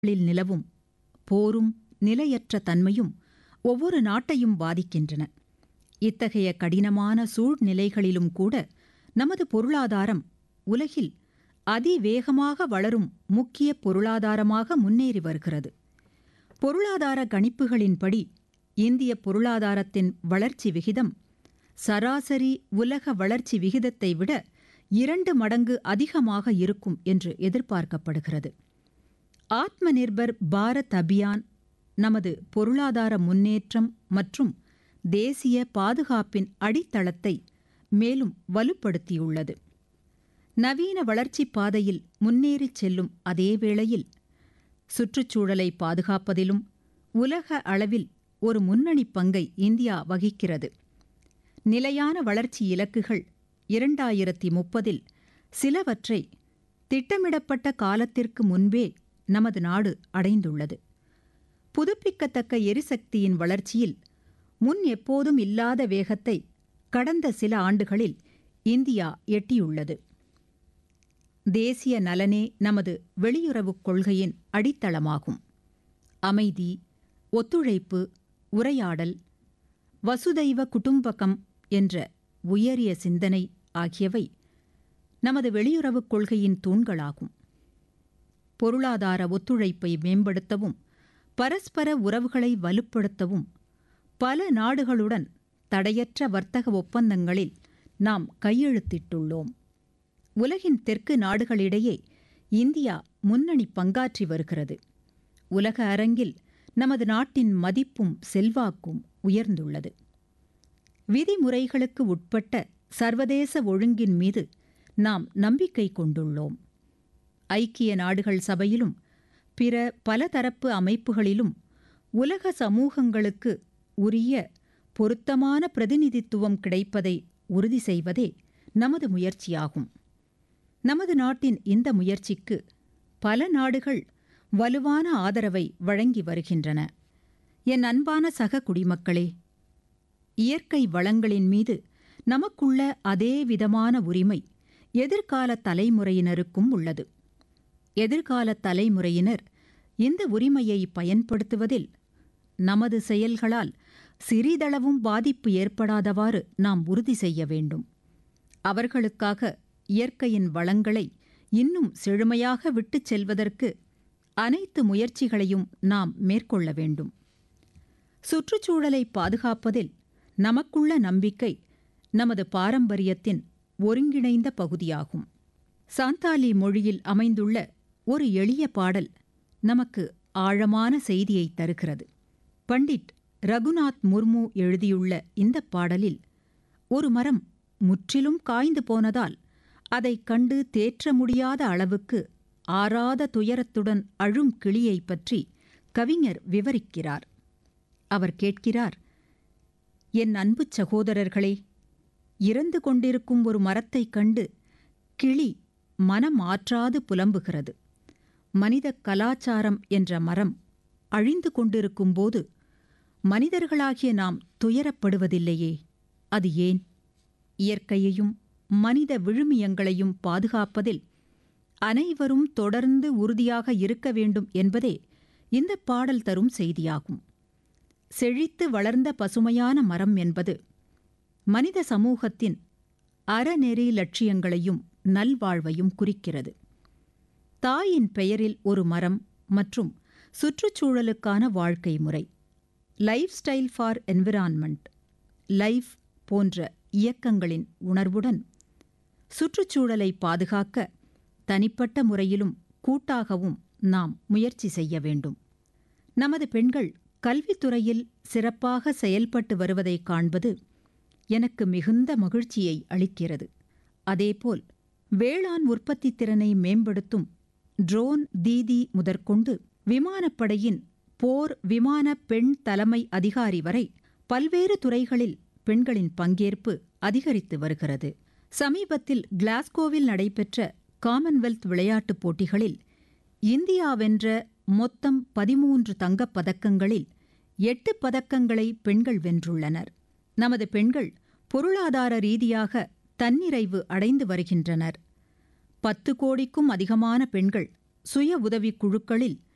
நாடுகளில் நிலவும் போரும் நிலையற்ற தன்மையும் ஒவ்வொரு நாட்டையும் பாதிக்கின்றன இத்தகைய கடினமான சூழ்நிலைகளிலும் கூட நமது பொருளாதாரம் உலகில் அதிவேகமாக வளரும் முக்கிய பொருளாதாரமாக முன்னேறி வருகிறது பொருளாதார கணிப்புகளின்படி இந்திய பொருளாதாரத்தின் வளர்ச்சி விகிதம் சராசரி உலக வளர்ச்சி விகிதத்தை விட இரண்டு மடங்கு அதிகமாக இருக்கும் என்று எதிர்பார்க்கப்படுகிறது ஆத்ம நிர்பர் பாரத் அபியான் நமது பொருளாதார முன்னேற்றம் மற்றும் தேசிய பாதுகாப்பின் அடித்தளத்தை மேலும் வலுப்படுத்தியுள்ளது நவீன வளர்ச்சிப் பாதையில் முன்னேறிச் செல்லும் அதே வேளையில் சுற்றுச்சூழலை பாதுகாப்பதிலும் உலக அளவில் ஒரு முன்னணி பங்கை இந்தியா வகிக்கிறது நிலையான வளர்ச்சி இலக்குகள் இரண்டாயிரத்தி முப்பதில் சிலவற்றை திட்டமிடப்பட்ட காலத்திற்கு முன்பே நமது நாடு அடைந்துள்ளது புதுப்பிக்கத்தக்க எரிசக்தியின் வளர்ச்சியில் முன் எப்போதும் இல்லாத வேகத்தை கடந்த சில ஆண்டுகளில் இந்தியா எட்டியுள்ளது தேசிய நலனே நமது வெளியுறவுக் கொள்கையின் அடித்தளமாகும் அமைதி ஒத்துழைப்பு உரையாடல் வசுதைவ குடும்பகம் என்ற உயரிய சிந்தனை ஆகியவை நமது வெளியுறவுக் கொள்கையின் தூண்களாகும் பொருளாதார ஒத்துழைப்பை மேம்படுத்தவும் பரஸ்பர உறவுகளை வலுப்படுத்தவும் பல நாடுகளுடன் தடையற்ற வர்த்தக ஒப்பந்தங்களில் நாம் கையெழுத்திட்டுள்ளோம் உலகின் தெற்கு நாடுகளிடையே இந்தியா முன்னணி பங்காற்றி வருகிறது உலக அரங்கில் நமது நாட்டின் மதிப்பும் செல்வாக்கும் உயர்ந்துள்ளது விதிமுறைகளுக்கு உட்பட்ட சர்வதேச ஒழுங்கின் மீது நாம் நம்பிக்கை கொண்டுள்ளோம் ஐக்கிய நாடுகள் சபையிலும் பிற பலதரப்பு அமைப்புகளிலும் உலக சமூகங்களுக்கு உரிய பொருத்தமான பிரதிநிதித்துவம் கிடைப்பதை உறுதி செய்வதே நமது முயற்சியாகும் நமது நாட்டின் இந்த முயற்சிக்கு பல நாடுகள் வலுவான ஆதரவை வழங்கி வருகின்றன என் அன்பான சக குடிமக்களே இயற்கை வளங்களின் மீது நமக்குள்ள அதே விதமான உரிமை எதிர்கால தலைமுறையினருக்கும் உள்ளது எதிர்கால தலைமுறையினர் இந்த உரிமையை பயன்படுத்துவதில் நமது செயல்களால் சிறிதளவும் பாதிப்பு ஏற்படாதவாறு நாம் உறுதி செய்ய வேண்டும் அவர்களுக்காக இயற்கையின் வளங்களை இன்னும் செழுமையாக விட்டுச் செல்வதற்கு அனைத்து முயற்சிகளையும் நாம் மேற்கொள்ள வேண்டும் சுற்றுச்சூழலை பாதுகாப்பதில் நமக்குள்ள நம்பிக்கை நமது பாரம்பரியத்தின் ஒருங்கிணைந்த பகுதியாகும் சாந்தாலி மொழியில் அமைந்துள்ள ஒரு எளிய பாடல் நமக்கு ஆழமான செய்தியை தருகிறது பண்டிட் ரகுநாத் முர்மு எழுதியுள்ள இந்த பாடலில் ஒரு மரம் முற்றிலும் காய்ந்து போனதால் அதைக் கண்டு தேற்ற முடியாத அளவுக்கு ஆறாத துயரத்துடன் அழும் கிளியைப் பற்றி கவிஞர் விவரிக்கிறார் அவர் கேட்கிறார் என் அன்பு சகோதரர்களே இறந்து கொண்டிருக்கும் ஒரு மரத்தைக் கண்டு கிளி மனம் ஆற்றாது புலம்புகிறது மனித கலாச்சாரம் என்ற மரம் அழிந்து கொண்டிருக்கும்போது மனிதர்களாகிய நாம் துயரப்படுவதில்லையே அது ஏன் இயற்கையையும் மனித விழுமியங்களையும் பாதுகாப்பதில் அனைவரும் தொடர்ந்து உறுதியாக இருக்க வேண்டும் என்பதே இந்த பாடல் தரும் செய்தியாகும் செழித்து வளர்ந்த பசுமையான மரம் என்பது மனித சமூகத்தின் அறநெறி லட்சியங்களையும் நல்வாழ்வையும் குறிக்கிறது தாயின் பெயரில் ஒரு மரம் மற்றும் சுற்றுச்சூழலுக்கான வாழ்க்கை முறை lifestyle for environment life போன்ற இயக்கங்களின் உணர்வுடன் சுற்றுச்சூழலை பாதுகாக்க தனிப்பட்ட முறையிலும் கூட்டாகவும் நாம் முயற்சி செய்ய வேண்டும் நமது பெண்கள் கல்வித்துறையில் சிறப்பாக செயல்பட்டு வருவதை காண்பது எனக்கு மிகுந்த மகிழ்ச்சியை அளிக்கிறது அதேபோல் வேளாண் உற்பத்தி திறனை மேம்படுத்தும் ட்ரோன் தீதி முதற்கொண்டு விமானப்படையின் போர் விமான பெண் தலைமை அதிகாரி வரை பல்வேறு துறைகளில் பெண்களின் பங்கேற்பு அதிகரித்து வருகிறது சமீபத்தில் கிளாஸ்கோவில் நடைபெற்ற காமன்வெல்த் விளையாட்டுப் போட்டிகளில் இந்தியா வென்ற மொத்தம் பதிமூன்று தங்கப் பதக்கங்களில் எட்டு பதக்கங்களை பெண்கள் வென்றுள்ளனர் நமது பெண்கள் பொருளாதார ரீதியாக தன்னிறைவு அடைந்து வருகின்றனர் பத்து கோடிக்கும் அதிகமான பெண்கள் சுய உதவிக் குழுக்களில்